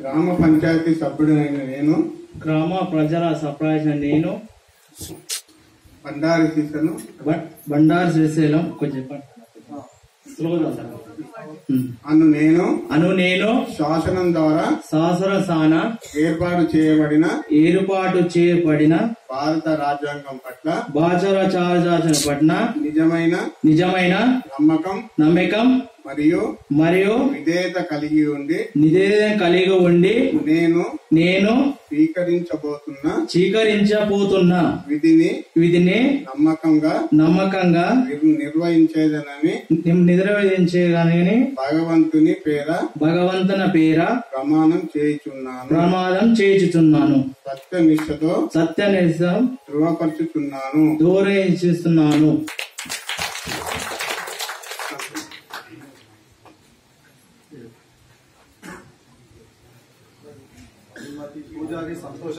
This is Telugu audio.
గ్రామ పంచాయతీ సభ్యుడైన నేను గ్రామ ప్రజల సర్పంచ్ నేను బండారి సీసను బ- బండారు శ్రీశైలం కొంచెం చెప్పండి స్లోగా సార్. ఉమ్. అను నేను అను నేను శాసనం ద్వారా శాసన సాన ఏర్పాటు చేయబడిన ఏర్పాటు చేయబడిన భారత రాజ్యాంగం పట్ల బాచర చార్జాచన పట్ల నిజమైన నిజమైన నమ్మకం నమ్మకం మరియు మరియు విధేయత కలిగి ఉండి నివేదన కలిగి ఉండి నేను నేను స్వీకరించబోతున్న స్వీకరించబోతున్న విధిని విధిని నమ్మకంగా నమ్మకంగా నిర్- నిర్వహించేదనని నిర్వహించగానే భగవంతుని పేర భగవంతుని పేర ప్రమాణం చేయుచున్నాను ప్రమాదం చేయుచున్నాను సత్యనిష్టతో సత్యనిష్టం ధృవపరుచుచున్నాను దూరేస్తున్నాను పూజారి సంతోష